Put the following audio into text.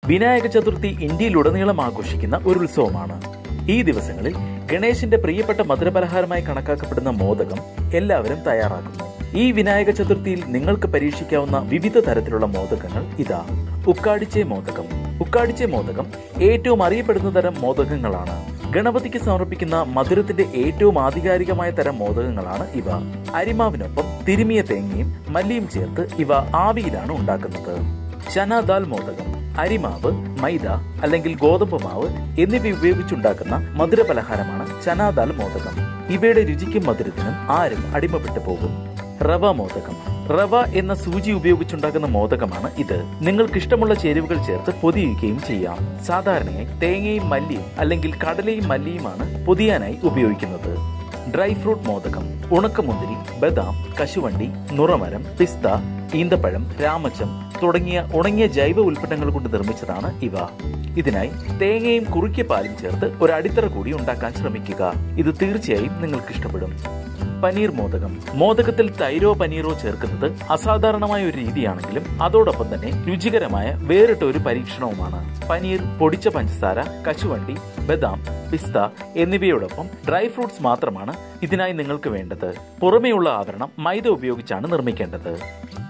വിനായക ചതുർത്ഥി ഇന്ത്യയിലുടനീളം ആഘോഷിക്കുന്ന ഒരു ഉത്സവമാണ് ഈ ദിവസങ്ങളിൽ ഗണേശന്റെ പ്രിയപ്പെട്ട മധുരപലഹാരമായി കണക്കാക്കപ്പെടുന്ന മോദകം എല്ലാവരും തയ്യാറാക്കുന്നു ഈ വിനായക ചതുർത്ഥിയിൽ നിങ്ങൾക്ക് പരീക്ഷിക്കാവുന്ന വിവിധ തരത്തിലുള്ള മോദകങ്ങൾ ഇതാ ഉക്കാടിച്ചേ മോദകം ഉക്കാടിച്ചേ മോദകം ഏറ്റവും അറിയപ്പെടുന്ന തരം മോദകങ്ങളാണ് ഗണപതിക്ക് സമർപ്പിക്കുന്ന മധുരത്തിന്റെ ഏറ്റവും ആധികാരികമായ തരം മോദകങ്ങളാണ് ഇവ അരിമാവിനൊപ്പം തിരുമിയ തേങ്ങയും മല്ലിയും ചേർത്ത് ഇവ ആവിയിലാണ് ഉണ്ടാക്കുന്നത് ചനാദാൽ മോദകം അരിമാവ് മൈദ അല്ലെങ്കിൽ ഗോതമ്പ് മാവ് എന്നിവ ഉപയോഗിച്ചുണ്ടാക്കുന്ന മധുര പലഹാരമാണ് ചനാദാൽ മോദകം ഇവയുടെ രുചിക്കും മധുരത്തിനും ആരും അടിമപ്പെട്ടു പോകും റവ മോദകം റവ എന്ന സൂചി ഉപയോഗിച്ചുണ്ടാക്കുന്ന മോദകമാണ് ഇത് നിങ്ങൾക്ക് ഇഷ്ടമുള്ള ചേരുവകൾ ചേർത്ത് പൊതിയുകയും ചെയ്യാം സാധാരണയായി തേങ്ങയും മല്ലിയും അല്ലെങ്കിൽ കടലയും മല്ലിയുമാണ് പൊതിയാനായി ഉപയോഗിക്കുന്നത് ഡ്രൈ ഫ്രൂട്ട് മോദകം ഉണക്കമുന്തിരി ബദാം കശുവണ്ടി നുറമരം പിസ്ത ഈന്തപ്പഴം രാമച്ചം തുടങ്ങിയ ഉണങ്ങിയ ജൈവ ഉൽപ്പന്നങ്ങൾ കൊണ്ട് നിർമ്മിച്ചതാണ് ഇവ ഇതിനായി തേങ്ങയും കുറുക്കിയ പാലും ചേർത്ത് ഒരു അടിത്തറ കൂടി ഉണ്ടാക്കാൻ ശ്രമിക്കുക ഇത് തീർച്ചയായും നിങ്ങൾക്ക് ഇഷ്ടപ്പെടും പനീർ മോദകം മോദകത്തിൽ തൈരോ പനീറോ ചേർക്കുന്നത് അസാധാരണമായ ഒരു രീതിയാണെങ്കിലും അതോടൊപ്പം തന്നെ രുചികരമായ വേറിട്ട ഒരു പരീക്ഷണവുമാണ് പനീർ പൊടിച്ച പഞ്ചസാര കശുവണ്ടി ബദാം പിസ്ത എന്നിവയോടൊപ്പം ഡ്രൈ ഫ്രൂട്ട്സ് മാത്രമാണ് ഇതിനായി നിങ്ങൾക്ക് വേണ്ടത് പുറമേയുള്ള ആവരണം മൈദ ഉപയോഗിച്ചാണ് നിർമ്മിക്കേണ്ടത്